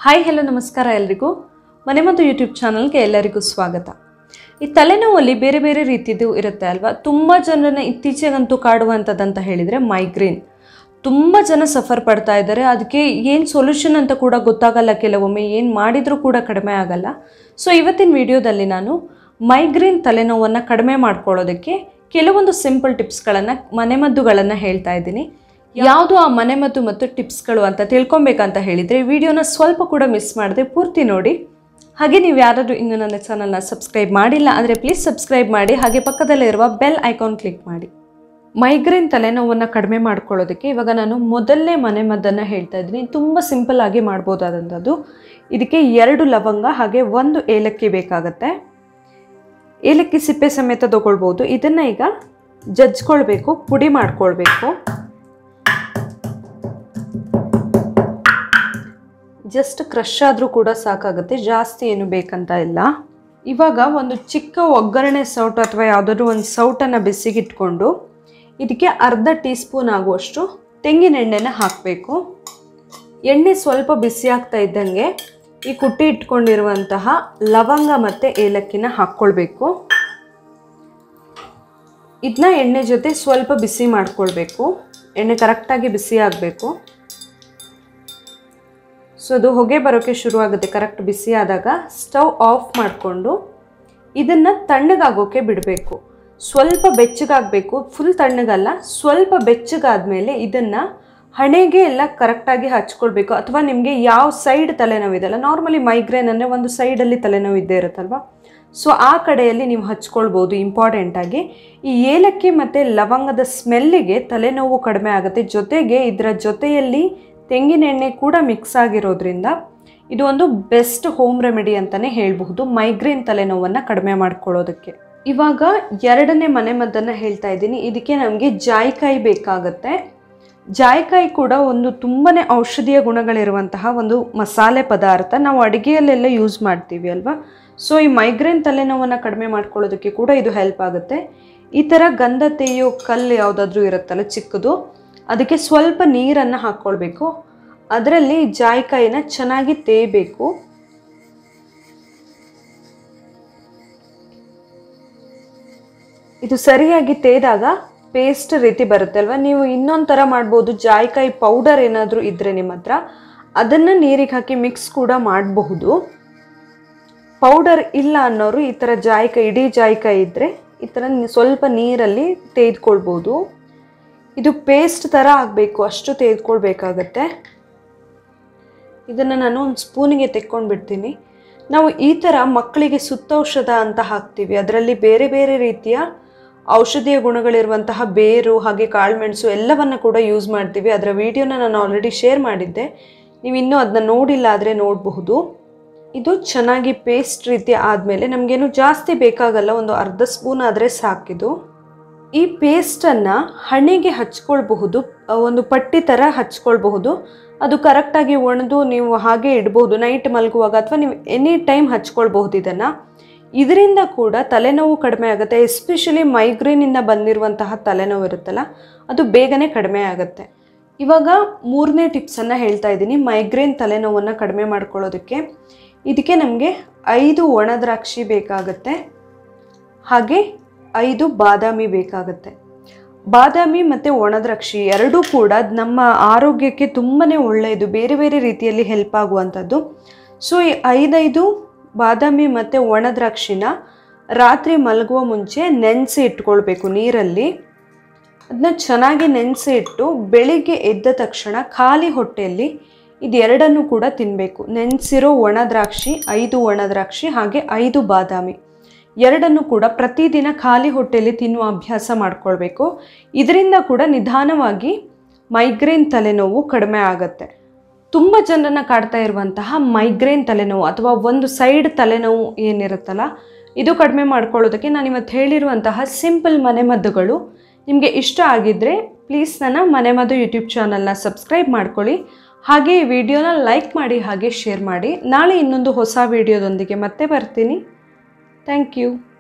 hi hello ನಮಸ್ಕಾರ ಎಲ್ರಿಗೂ ಮನೆ ಮತ್ತು ಯೂಟ್ಯೂಬ್ ಚಾನಲ್ಗೆ ಎಲ್ಲರಿಗೂ ಸ್ವಾಗತ ಈ ತಲೆನೋವಲ್ಲಿ ಬೇರೆ ಬೇರೆ ರೀತಿಯದು ಇರುತ್ತೆ ಅಲ್ವಾ ತುಂಬ ಜನರನ್ನ ಇತ್ತೀಚೆಗಂತೂ ಕಾಡುವಂಥದ್ದಂತ ಹೇಳಿದರೆ ಮೈಗ್ರೇನ್ ತುಂಬ ಜನ ಸಫರ್ ಪಡ್ತಾ ಇದ್ದಾರೆ ಅದಕ್ಕೆ ಏನು ಸೊಲ್ಯೂಷನ್ ಅಂತ ಕೂಡ ಗೊತ್ತಾಗಲ್ಲ ಕೆಲವೊಮ್ಮೆ ಏನು ಮಾಡಿದರೂ ಕೂಡ ಕಡಿಮೆ ಆಗಲ್ಲ ಸೊ ಇವತ್ತಿನ ವಿಡಿಯೋದಲ್ಲಿ ನಾನು ಮೈಗ್ರೇನ್ ತಲೆನೋವನ್ನು ಕಡಿಮೆ ಮಾಡ್ಕೊಳ್ಳೋದಕ್ಕೆ ಕೆಲವೊಂದು ಸಿಂಪಲ್ ಟಿಪ್ಸ್ಗಳನ್ನು ಮನೆಮದ್ದುಗಳನ್ನು ಹೇಳ್ತಾ ಇದ್ದೀನಿ ಯಾವುದು ಆ ಮನೆಮದ್ದು ಮತ್ತು ಟಿಪ್ಸ್ಗಳು ಅಂತ ತಿಳ್ಕೊಬೇಕಂತ ಹೇಳಿದರೆ ವಿಡಿಯೋನ ಸ್ವಲ್ಪ ಕೂಡ ಮಿಸ್ ಮಾಡದೆ ಪೂರ್ತಿ ನೋಡಿ ಹಾಗೆ ನೀವು ಯಾರಾದರೂ ಇನ್ನು ನನ್ನ ಚಾನಲ್ನ ಸಬ್ಸ್ಕ್ರೈಬ್ ಮಾಡಿಲ್ಲ ಅಂದರೆ ಪ್ಲೀಸ್ ಸಬ್ಸ್ಕ್ರೈಬ್ ಮಾಡಿ ಹಾಗೆ ಪಕ್ಕದಲ್ಲೇ ಇರುವ ಬೆಲ್ ಐಕಾನ್ ಕ್ಲಿಕ್ ಮಾಡಿ ಮೈಗ್ರೇನ್ ತಲೆನೋವನ್ನು ಕಡಿಮೆ ಮಾಡ್ಕೊಳ್ಳೋದಕ್ಕೆ ಇವಾಗ ನಾನು ಮೊದಲನೇ ಮನೆಮದ್ದನ್ನು ಹೇಳ್ತಾ ಇದ್ದೀನಿ ತುಂಬ ಸಿಂಪಲ್ ಆಗಿ ಮಾಡ್ಬೋದಾದಂಥದ್ದು ಇದಕ್ಕೆ ಎರಡು ಲವಂಗ ಹಾಗೆ ಒಂದು ಏಲಕ್ಕಿ ಬೇಕಾಗತ್ತೆ ಏಲಕ್ಕಿ ಸಿಪ್ಪೆ ಸಮೇತ ತಗೊಳ್ಬೋದು ಇದನ್ನು ಈಗ ಜಜ್ಕೊಳ್ಬೇಕು ಪುಡಿ ಮಾಡ್ಕೊಳ್ಬೇಕು ಜಸ್ಟ್ ಕ್ರಷ್ ಆದರೂ ಕೂಡ ಸಾಕಾಗುತ್ತೆ ಜಾಸ್ತಿ ಏನು ಬೇಕಂತ ಇಲ್ಲ ಇವಾಗ ಒಂದು ಚಿಕ್ಕ ಒಗ್ಗರಣೆ ಸೌಟು ಅಥವಾ ಯಾವುದಾದ್ರೂ ಒಂದು ಸೌಟನ್ನು ಬಿಸಿಗಿಟ್ಕೊಂಡು ಇದಕ್ಕೆ ಅರ್ಧ ಟೀ ಸ್ಪೂನ್ ಆಗುವಷ್ಟು ತೆಂಗಿನ ಎಣ್ಣೆನ ಹಾಕಬೇಕು ಎಣ್ಣೆ ಸ್ವಲ್ಪ ಬಿಸಿ ಆಗ್ತಾ ಇದ್ದಂಗೆ ಈ ಕುಟ್ಟಿ ಇಟ್ಕೊಂಡಿರುವಂತಹ ಲವಂಗ ಮತ್ತು ಏಲಕ್ಕಿನ ಹಾಕ್ಕೊಳ್ಬೇಕು ಇದನ್ನ ಎಣ್ಣೆ ಜೊತೆ ಸ್ವಲ್ಪ ಬಿಸಿ ಮಾಡ್ಕೊಳ್ಬೇಕು ಎಣ್ಣೆ ಕರೆಕ್ಟಾಗಿ ಬಿಸಿ ಆಗಬೇಕು ಸೊ ಅದು ಹೊಗೆ ಬರೋಕ್ಕೆ ಶುರುವಾಗುತ್ತೆ ಕರೆಕ್ಟ್ ಬಿಸಿ ಆದಾಗ ಸ್ಟವ್ ಆಫ್ ಮಾಡಿಕೊಂಡು ಇದನ್ನು ತಣ್ಣಗಾಗೋಕ್ಕೆ ಬಿಡಬೇಕು ಸ್ವಲ್ಪ ಬೆಚ್ಚಗಾಗಬೇಕು ಫುಲ್ ತಣ್ಣಗಲ್ಲ ಸ್ವಲ್ಪ ಬೆಚ್ಚಗಾದ್ಮೇಲೆ ಇದನ್ನು ಹಣೆಗೆ ಎಲ್ಲ ಕರೆಕ್ಟಾಗಿ ಹಚ್ಕೊಳ್ಬೇಕು ಅಥವಾ ನಿಮಗೆ ಯಾವ ಸೈಡ್ ತಲೆನೋವಿದೆಲ್ಲ ನಾರ್ಮಲಿ ಮೈಗ್ರೇನ್ ಅಂದರೆ ಒಂದು ಸೈಡಲ್ಲಿ ತಲೆನೋವು ಇದ್ದೇ ಇರುತ್ತಲ್ವ ಸೊ ಆ ಕಡೆಯಲ್ಲಿ ನೀವು ಹಚ್ಕೊಳ್ಬೋದು ಇಂಪಾರ್ಟೆಂಟಾಗಿ ಈ ಏಲಕ್ಕಿ ಮತ್ತು ಲವಂಗದ ಸ್ಮೆಲ್ಲಿಗೆ ತಲೆನೋವು ಕಡಿಮೆ ಆಗುತ್ತೆ ಜೊತೆಗೆ ಇದರ ಜೊತೆಯಲ್ಲಿ ತೆಂಗಿನ ಎಣ್ಣೆ ಕೂಡ ಮಿಕ್ಸ್ ಆಗಿರೋದ್ರಿಂದ ಇದು ಒಂದು ಬೆಸ್ಟ್ ಹೋಮ್ ರೆಮಿಡಿ ಅಂತಲೇ ಹೇಳಬಹುದು ಮೈಗ್ರೇನ್ ತಲೆನೋವನ್ನು ಕಡಿಮೆ ಮಾಡ್ಕೊಳ್ಳೋದಕ್ಕೆ ಇವಾಗ ಎರಡನೇ ಮನೆಮದ್ದನ್ನು ಹೇಳ್ತಾ ಇದ್ದೀನಿ ಇದಕ್ಕೆ ನಮಗೆ ಜಾಯಿಕಾಯಿ ಬೇಕಾಗತ್ತೆ ಜಾಯಿಕಾಯಿ ಕೂಡ ಒಂದು ತುಂಬಾ ಔಷಧೀಯ ಗುಣಗಳಿರುವಂತಹ ಒಂದು ಮಸಾಲೆ ಪದಾರ್ಥ ನಾವು ಅಡುಗೆಯಲ್ಲೆಲ್ಲ ಯೂಸ್ ಮಾಡ್ತೀವಿ ಅಲ್ವಾ ಸೊ ಈ ಮೈಗ್ರೇನ್ ತಲೆನೋವನ್ನು ಕಡಿಮೆ ಮಾಡ್ಕೊಳ್ಳೋದಕ್ಕೆ ಕೂಡ ಇದು ಹೆಲ್ಪ್ ಆಗುತ್ತೆ ಈ ಥರ ಗಂಧ ತೆಯ್ಯೋ ಕಲ್ಲು ಯಾವುದಾದ್ರೂ ಇರುತ್ತಲ್ಲ ಚಿಕ್ಕದು ಅದಕ್ಕೆ ಸ್ವಲ್ಪ ನೀರನ್ನು ಹಾಕ್ಕೊಳ್ಬೇಕು ಅದರಲ್ಲಿ ಜಾಯಿಕಾಯಿನ ಚೆನ್ನಾಗಿ ತೇಯಬೇಕು ಇದು ಸರಿಯಾಗಿ ತೇದಾಗ ಪೇಸ್ಟ್ ರೀತಿ ಬರುತ್ತೆ ಅಲ್ವಾ ನೀವು ಇನ್ನೊಂದು ಥರ ಮಾಡ್ಬೋದು ಜಾಯಿಕಾಯಿ ಪೌಡರ್ ಏನಾದರೂ ಇದ್ದರೆ ನಿಮ್ಮ ಹತ್ರ ಅದನ್ನು ನೀರಿಗೆ ಹಾಕಿ ಮಿಕ್ಸ್ ಕೂಡ ಮಾಡಬಹುದು ಪೌಡರ್ ಇಲ್ಲ ಅನ್ನೋರು ಈ ಥರ ಜಾಯಿಕಾಯಿ ಇಡೀ ಜಾಯಿಕಾಯಿ ಇದ್ದರೆ ಈ ಥರ ಸ್ವಲ್ಪ ನೀರಲ್ಲಿ ತೆಗೆದುಕೊಳ್ಬೋದು ಇದು ಪೇಸ್ಟ್ ಥರ ಆಗಬೇಕು ಅಷ್ಟು ತೆಗೆದುಕೊಳ್ಬೇಕಾಗತ್ತೆ ಇದನ್ನು ನಾನು ಒಂದು ಸ್ಪೂನಿಗೆ ತೆಕ್ಕೊಂಡು ಬಿಡ್ತೀನಿ ನಾವು ಈ ಥರ ಮಕ್ಕಳಿಗೆ ಸುತ್ತೌಷಧ ಅಂತ ಹಾಕ್ತೀವಿ ಅದರಲ್ಲಿ ಬೇರೆ ಬೇರೆ ರೀತಿಯ ಔಷಧೀಯ ಗುಣಗಳಿರುವಂತಹ ಬೇರು ಹಾಗೆ ಕಾಳುಮೆಣಸು ಎಲ್ಲವನ್ನು ಕೂಡ ಯೂಸ್ ಮಾಡ್ತೀವಿ ಅದರ ವಿಡಿಯೋನ ನಾನು ಆಲ್ರೆಡಿ ಶೇರ್ ಮಾಡಿದ್ದೆ ನೀವು ಇನ್ನೂ ಅದನ್ನ ನೋಡಿಲ್ಲ ಆದರೆ ನೋಡಬಹುದು ಇದು ಚೆನ್ನಾಗಿ ಪೇಸ್ಟ್ ರೀತಿ ಆದಮೇಲೆ ನಮಗೇನು ಜಾಸ್ತಿ ಬೇಕಾಗಲ್ಲ ಒಂದು ಅರ್ಧ ಸ್ಪೂನ್ ಆದರೆ ಸಾಕಿದು ಈ ಪೇಸ್ಟನ್ನು ಹಣೆಗೆ ಹಚ್ಕೊಳ್ಬಹುದು ಒಂದು ಪಟ್ಟಿ ಥರ ಹಚ್ಕೊಳ್ಬಹುದು ಅದು ಕರೆಕ್ಟಾಗಿ ಒಣದು ನೀವು ಹಾಗೆ ಇಡ್ಬೋದು ನೈಟ್ ಮಲಗುವಾಗ ಅಥವಾ ನೀವು ಎನಿ ಟೈಮ್ ಹಚ್ಕೊಳ್ಬಹುದು ಇದನ್ನು ಇದರಿಂದ ಕೂಡ ತಲೆನೋವು ಕಡಿಮೆ ಆಗುತ್ತೆ ಎಸ್ಪೆಷಲಿ ಮೈಗ್ರೇನಿಂದ ಬಂದಿರುವಂತಹ ತಲೆನೋವು ಇರುತ್ತಲ್ಲ ಅದು ಬೇಗನೆ ಕಡಿಮೆ ಆಗುತ್ತೆ ಇವಾಗ ಮೂರನೇ ಟಿಪ್ಸನ್ನು ಹೇಳ್ತಾ ಇದ್ದೀನಿ ಮೈಗ್ರೇನ್ ತಲೆನೋವನ್ನು ಕಡಿಮೆ ಮಾಡ್ಕೊಳ್ಳೋದಕ್ಕೆ ಇದಕ್ಕೆ ನಮಗೆ ಐದು ಒಣ ದ್ರಾಕ್ಷಿ ಬೇಕಾಗುತ್ತೆ ಹಾಗೆ ಐದು ಬಾದಾಮಿ ಬೇಕಾಗುತ್ತೆ ಬಾದಾಮಿ ಮತ್ತು ಒಣದ್ರಾಕ್ಷಿ ಎರಡೂ ಕೂಡ ನಮ್ಮ ಆರೋಗ್ಯಕ್ಕೆ ತುಂಬಾ ಒಳ್ಳೆಯದು ಬೇರೆ ಬೇರೆ ರೀತಿಯಲ್ಲಿ ಹೆಲ್ಪ್ ಆಗುವಂಥದ್ದು ಸೊ ಈ ಐದೈದು ಬಾದಾಮಿ ಮತ್ತು ಒಣದ್ರಾಕ್ಷಿನ ರಾತ್ರಿ ಮಲಗುವ ಮುಂಚೆ ನೆನೆಸಿ ಇಟ್ಕೊಳ್ಬೇಕು ನೀರಲ್ಲಿ ಅದನ್ನ ಚೆನ್ನಾಗಿ ನೆನೆಸಿ ಇಟ್ಟು ಬೆಳಿಗ್ಗೆ ಎದ್ದ ತಕ್ಷಣ ಖಾಲಿ ಹೊಟ್ಟೆಯಲ್ಲಿ ಇದೆರಡನ್ನು ಕೂಡ ತಿನ್ನಬೇಕು ನೆನೆಸಿರೋ ಒಣ ದ್ರಾಕ್ಷಿ ಐದು ಒಣ ದ್ರಾಕ್ಷಿ ಹಾಗೆ ಐದು ಬಾದಾಮಿ ಎರಡನ್ನು ಕೂಡ ಪ್ರತಿದಿನ ಖಾಲಿ ಹೊಟ್ಟೆಯಲ್ಲಿ ತಿನ್ನುವ ಅಭ್ಯಾಸ ಮಾಡ್ಕೊಳ್ಬೇಕು ಇದರಿಂದ ಕೂಡ ನಿಧಾನವಾಗಿ ಮೈಗ್ರೇನ್ ತಲೆನೋವು ಕಡಿಮೆ ಆಗುತ್ತೆ ತುಂಬ ಜನರನ್ನ ಕಾಡ್ತಾ ಇರುವಂತಹ ಮೈಗ್ರೇನ್ ತಲೆನೋವು ಅಥವಾ ಒಂದು ಸೈಡ್ ತಲೆನೋವು ಏನಿರುತ್ತಲ್ಲ ಇದು ಕಡಿಮೆ ಮಾಡ್ಕೊಳ್ಳೋದಕ್ಕೆ ನಾನು ಇವತ್ತು ಹೇಳಿರುವಂತಹ ಸಿಂಪಲ್ ಮನೆಮದ್ದುಗಳು ನಿಮಗೆ ಇಷ್ಟ ಆಗಿದ್ದರೆ ಪ್ಲೀಸ್ ನನ್ನ ಮನೆಮದ್ದು ಯೂಟ್ಯೂಬ್ ಚಾನಲ್ನ ಸಬ್ಸ್ಕ್ರೈಬ್ ಮಾಡ್ಕೊಳ್ಳಿ ಹಾಗೆ ಈ ವಿಡಿಯೋನ ಲೈಕ್ ಮಾಡಿ ಹಾಗೆ ಶೇರ್ ಮಾಡಿ ನಾಳೆ ಇನ್ನೊಂದು ಹೊಸ ವಿಡಿಯೋದೊಂದಿಗೆ ಮತ್ತೆ ಬರ್ತೀನಿ ಥ್ಯಾಂಕ್ ಯು